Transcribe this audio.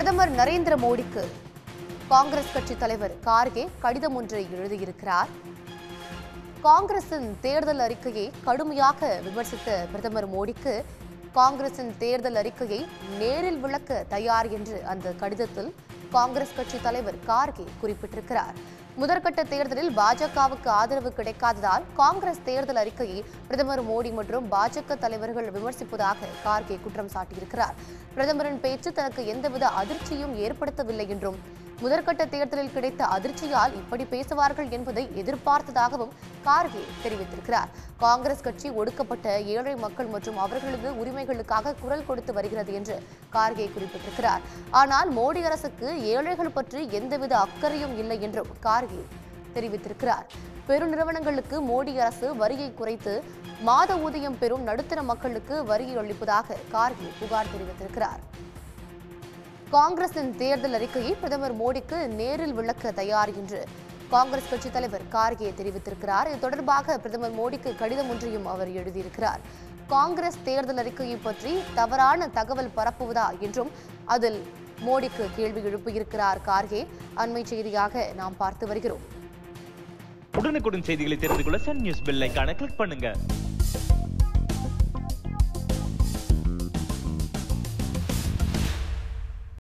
பிரதமர் நரேந்திர மோடிக்கு காங்கிரஸ் கட்சி தலைவர் கார்கே கடிதம் ஒன்றை எழுதியிருக்கிறார் காங்கிரசின் தேர்தல் அறிக்கையை கடுமையாக விமர்சித்த பிரதமர் மோடிக்கு காங்கிரசின் தேர்தல் அறிக்கையை நேரில் விளக்க தயார் என்று அந்த கடிதத்தில் காங்கிரஸ் கட்சி தலைவர் கார்கே குறிப்பிட்டிருக்கிறார் முதற்கட்ட தேர்தலில் பாஜகவுக்கு ஆதரவு கிடைக்காததால் காங்கிரஸ் தேர்தல் அறிக்கையை பிரதமர் மோடி மற்றும் பாஜக தலைவர்கள் விமர்சிப்பதாக கார்கே குற்றம் சாட்டியிருக்கிறார் பிரதமரின் பேச்சு தனக்கு எந்தவித அதிர்ச்சியும் ஏற்படுத்தவில்லை என்றும் முதற்கட்ட தேர்தலில் கிடைத்த அதிர்ச்சியால் இப்படி பேசுவார்கள் என்பதை எதிர்பார்த்ததாகவும் கார்கே தெரிவித்திருக்கிறார் காங்கிரஸ் கட்சி ஒடுக்கப்பட்ட ஏழை மக்கள் மற்றும் அவர்களது உரிமைகளுக்காக குரல் கொடுத்து வருகிறது என்று கார்கே குறிப்பிட்டிருக்கிறார் ஆனால் மோடி அரசுக்கு ஏழைகள் பற்றி எந்தவித அக்கறையும் இல்லை என்றும் கார்கே தெரிவித்திருக்கிறார் பெருநிறுவனங்களுக்கு மோடி அரசு வரியை குறைத்து மாத ஊதியம் பெறும் நடுத்தர மக்களுக்கு வரி அளிப்பதாக கார்கே புகார் தெரிவித்திருக்கிறார் காங்கிரசின் தேர்தல் அறிக்கையை பிரதமர் மோடிக்கு நேரில் விளக்க தயார் என்று காங்கிரஸ் கட்சி தலைவர் கார்கே தெரிவித்திருக்கிறார் இது தொடர்பாக பிரதமர் மோடிக்கு கடிதம் ஒன்றையும் அவர் எழுதியிருக்கிறார் காங்கிரஸ் தேர்தல் அறிக்கையை பற்றி தவறான தகவல் பரப்புவதா என்றும் அதில் மோடிக்கு கேள்வி எழுப்பியிருக்கிறார் கார்கே அண்மை செய்தியாக நாம் பார்த்து வருகிறோம் உடனுக்குடன் செய்திகளை தெரிந்து கொள்ள சன் நியூஸ் பெல் ஐகானை கிளிக் பண்ணுங்க